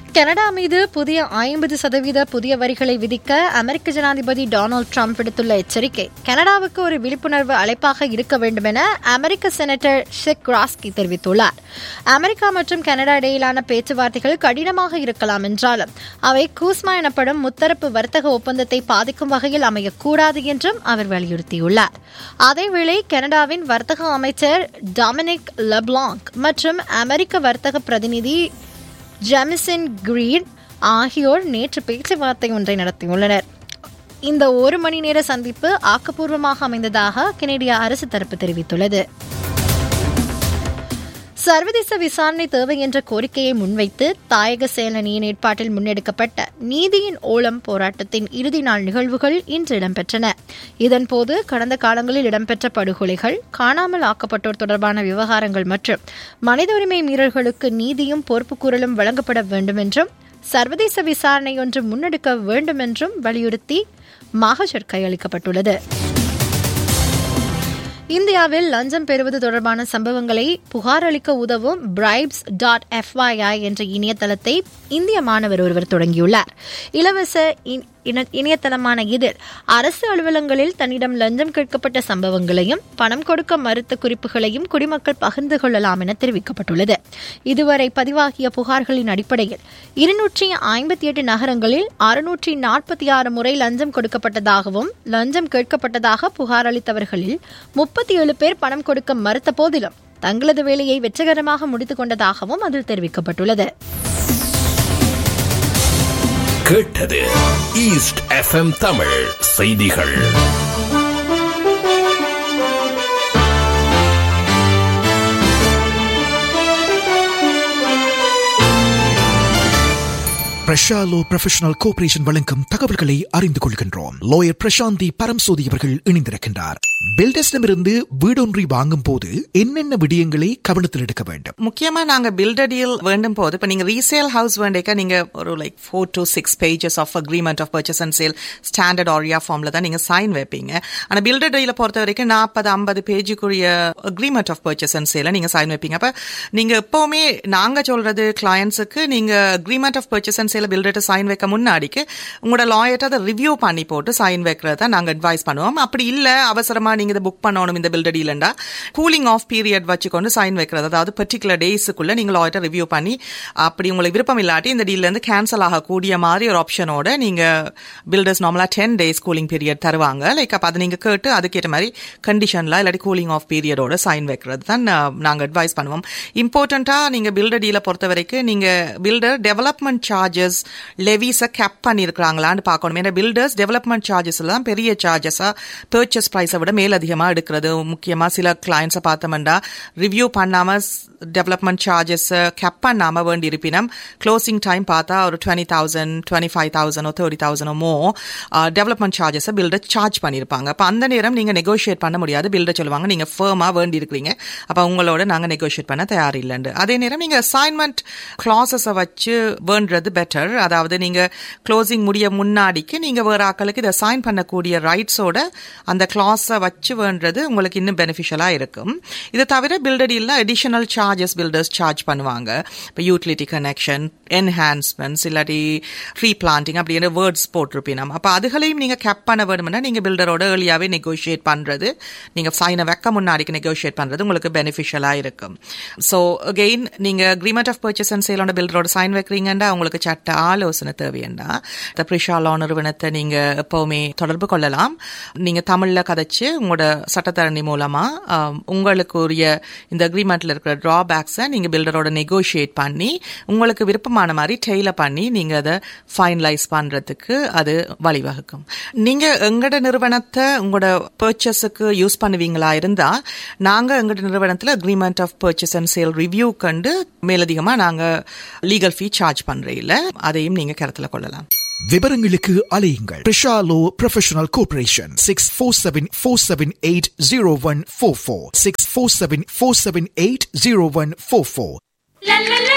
Canada மீது புதிய ஐம்பது சதவீத புதிய வரிகளை விதிக்க அமெரிக்க ஜனாதிபதி டொனால்டு ட்ரம்ப் விடுத்துள்ள எச்சரிக்கை கனடாவுக்கு ஒரு விழிப்புணர்வு அழைப்பாக இருக்க வேண்டும் என அமெரிக்க செனட்டர் ஷெக் ராஸ்கி தெரிவித்துள்ளார் அமெரிக்கா மற்றும் கனடா இடையிலான பேச்சுவார்த்தைகள் கடினமாக இருக்கலாம் என்றாலும் அவை கூஸ்மா எனப்படும் முத்தரப்பு வர்த்தக ஒப்பந்தத்தை பாதிக்கும் வகையில் அமையக்கூடாது என்றும் அவர் வலியுறுத்தியுள்ளார் அதேவேளை கனடாவின் வர்த்தக அமைச்சர் டாமினிக் லெப்லாங்க் மற்றும் அமெரிக்க வர்த்தக பிரதிநிதி ஜெமிசன் கிரீன் ஆகியோர் நேற்று பேச்சுவார்த்தை ஒன்றை நடத்தியுள்ளனர் இந்த ஒரு மணி நேர சந்திப்பு ஆக்கப்பூர்வமாக அமைந்ததாக கெனடிய அரசு தரப்பு தெரிவித்துள்ளது சர்வதேச விசாரணை தேவை என்ற கோரிக்கையை முன்வைத்து தாயக செயலணியின் ஏற்பாட்டில் முன்னெடுக்கப்பட்ட நீதியின் ஓலம் போராட்டத்தின் இறுதி நாள் நிகழ்வுகள் இன்று இடம்பெற்றன இதன்போது கடந்த காலங்களில் இடம்பெற்ற படுகொலைகள் காணாமல் ஆக்கப்பட்டோர் தொடர்பான விவகாரங்கள் மற்றும் மனித உரிமை மீறல்களுக்கு நீதியும் பொறுப்புக்கூறலும் வழங்கப்பட வேண்டும் என்றும் சர்வதேச விசாரணை ஒன்று முன்னெடுக்க வேண்டும் என்றும் வலியுறுத்தி மகஜர் கையளிக்கப்பட்டுள்ளது இந்தியாவில் லஞ்சம் பெறுவது தொடர்பான சம்பவங்களை புகார் அளிக்க உதவும் பிரைப்ஸ் டாட் எஃப்ஐஐ என்ற இணையதளத்தை இந்திய மாணவர் ஒருவர் தொடங்கியுள்ளார் இலவச இணையதளமான இதில் அரசு அலுவலகங்களில் தன்னிடம் லஞ்சம் கேட்கப்பட்ட சம்பவங்களையும் பணம் கொடுக்க மறுத்த குறிப்புகளையும் குடிமக்கள் பகிர்ந்து கொள்ளலாம் என தெரிவிக்கப்பட்டுள்ளது இதுவரை பதிவாகிய புகார்களின் அடிப்படையில் இருநூற்றி ஐம்பத்தி எட்டு நகரங்களில் அறுநூற்றி நாற்பத்தி ஆறு முறை லஞ்சம் கொடுக்கப்பட்டதாகவும் லஞ்சம் கேட்கப்பட்டதாக புகார் அளித்தவர்களில் முப்பத்தி ஏழு பேர் பணம் கொடுக்க மறுத்த போதிலும் தங்களது வேலையை வெற்றிகரமாக முடித்துக் கொண்டதாகவும் அதில் தெரிவிக்கப்பட்டுள்ளது கேட்டது ஈஸ்ட் எஃப்எம் தமிழ் செய்திகள் பிரஷாலோ ப்ரொஃபஷனல் கோஆபரேஷன் வழங்கும் தகவல்களை அறிந்து கொள்கின்றோம் லோயர் பிரசாந்தி பரம்சோதி அவர்கள் இணைந்திருக்கின்றார் பில்டர்ஸிடமிருந்து வீடொன்றை வாங்கும் போது என்னென்ன விடயங்களை கவனத்தில் எடுக்க வேண்டும் முக்கியமா நாங்க பில்டர் டீல் வேண்டும் போது இப்ப நீங்க ரீசேல் ஹவுஸ் வேண்டிக்க நீங்க ஒரு like four to six pages of agreement of purchase and sale standard area ஃபார்ம்ல தான் நீங்க சைன் வைப்பீங்க ஆனா பில்டர் டீல பொறுத்த வரைக்கும் நாற்பது ஐம்பது பேஜுக்குரிய அக்ரிமெண்ட் ஆஃப் பர்ச்சேஸ் அண்ட் சேல நீங்க சைன் வைப்பீங்க அப்ப நீங்க எப்பவுமே நாங்க சொல்றது கிளையன்ஸுக்கு நீங்க அக்ரிமெண்ட் ஆஃப் பர்ச்சேஸ் அண்ட் சேல பில்டர்ட்ட சைன் வைக்க முன்னாடிக்கு உங்களோட லாயர்ட்ட அதை ரிவ்யூ பண்ணி போட்டு சைன் வைக்கிறத நாங்க அட்வைஸ் பண்ணுவோம் அப்படி இல்ல அவசரமா நீங்க இதை புக் பண்ணணும் இந்த பில்டர் டீலண்டா கூலிங் ஆஃப் பீரியட் வச்சுக்கொண்டு சைன் வைக்கிறது அதாவது பர்டிகுலர் டேஸுக்குள்ள நீங்க லாயர்ட்ட ரிவ்யூ பண்ணி அப்படி உங்களுக்கு விருப்பம் இல்லாட்டி இந்த டீல்ல இருந்து கேன்சல் ஆகக்கூடிய மாதிரி ஒரு ஆப்ஷனோட நீங்க பில்டர்ஸ் நார்மலா டென் டேஸ் கூலிங் பீரியட் தருவாங்க லைக் அப்ப அதை நீங்க கேட்டு அதுக்கேற்ற மாதிரி கண்டிஷன்ல இல்லாட்டி கூலிங் ஆஃப் பீரியடோட சைன் வைக்கிறது தான் நாங்க அட்வைஸ் பண்ணுவோம் இம்பார்ட்டண்டா நீங்க பில்டர் டீல பொறுத்த வரைக்கும் நீங்க பில்டர் டெவலப்மெண்ட் சார்ஜஸ் லெவிஸை கேப் பண்ணிருக்காங்களான்னு பார்க்கணும் ஏன்னா பில்டர்ஸ் டெவலப்மெண்ட் சார்ஜஸ்ல தான் பெரிய சார்ஜஸா பர்ச்சேஸ் ப்ரைஸை விட மேலதிகமா எடுக்கிறது முக்கியமா சில கிளைண்ட்ஸை பார்த்தோம்னா ரிவ்யூ பண்ணாம டெவலப்மெண்ட் சார்ஜஸ் கேப் பண்ணாம வேண்டி இருப்பினும் க்ளோசிங் டைம் பார்த்தா ஒரு டுவெண்ட்டி தௌசண்ட் டுவெண்ட்டி ஃபைவ் தௌசண்டோ தேர்ட்டி தௌசண்டோ மோ டெவலப்மெண்ட் சார்ஜஸை பில்டர் சார்ஜ் பண்ணியிருப்பாங்க அப்போ அந்த நேரம் நீங்க நெகோஷியேட் பண்ண முடியாது பில்டர் சொல்லுவாங்க நீங்க ஃபேமா வேண்டி இருக்கிறீங்க அப்போ உங்களோட நாங்க நெகோஷியேட் பண்ண தயார் இல்லைண்டு அதே நேரம் நீங்க அசைன்மெண்ட் கிளாஸஸை வச்சு வேண்டது பெட்டர் அதாவது நீங்க க்ளோசிங் முடிய முன்னாடிக்கு நீங்க வேற ஆக்களுக்கு இதை சைன் பண்ணக்கூடிய ரைட்ஸோட அந்த கிளாஸை வச்சு வேண்டது உங்களுக்கு இன்னும் பெனிஃபிஷியலா இருக்கும் இது தவிர பில்டர் இல்ல அடிஷனல் சார்ஜஸ் பில்டர்ஸ் சார்ஜ் பண்ணுவாங்க இப்போ யூட்டிலிட்டி கனெக்ஷன் என்ஹான்ஸ்மெண்ட்ஸ் இல்லாட்டி ட்ரீ பிளான்டிங் அப்படின்னு வேர்ட்ஸ் போட்டிருப்பினோம் அப்போ அதுகளையும் நீங்க கேப் பண்ண வேணும்னா நீங்க பில்டரோட ஏர்லியாவே நெகோஷியேட் பண்றது நீங்க சைனை வைக்க முன்னாடிக்கு நெகோஷியேட் பண்றது உங்களுக்கு பெனிஃபிஷியலா இருக்கும் ஸோ அகெயின் நீங்க அக்ரிமெண்ட் ஆஃப் பர்ச்சேஸ் அண்ட் சேலோட பில்டரோட சைன் வைக்கிறீங்கன்னா உங்களுக்கு சட்ட ஆலோசனை தேவையண்டா இந்த பிரிஷாலோ நிறுவனத்தை நீங்க எப்பவுமே தொடர்பு கொள்ளலாம் நீங்க தமிழ்ல கதைச்சு உங்களோட சட்டத்தரணி மூலமா உங்களுக்கு உரிய இந்த அக்ரிமெண்ட்ல இருக்கிற டிராபேக்ஸை நீங்க பில்டரோட நெகோஷியேட் பண்ணி உங்களுக்கு விருப்பமான மாதிரி டெய்லர் பண்ணி நீங்க அதை ஃபைனலைஸ் பண்றதுக்கு அது வழிவகுக்கும் நீங்க எங்கட நிறுவனத்தை உங்களோட பர்ச்சேஸுக்கு யூஸ் பண்ணுவீங்களா இருந்தா நாங்க எங்கட நிறுவனத்துல agreement of purchase and sale review கண்டு மேலதிகமா நாங்க லீகல் ஃபீ சார்ஜ் பண்றீங்கள அதையும் நீங்க கருத்துல கொள்ளலாம் விவரங்களுக்கு அலையுங்கள் பிரிஷாலோ professional cooperation six four seven four seven eight zero one four four six four seven four seven eight zero one four four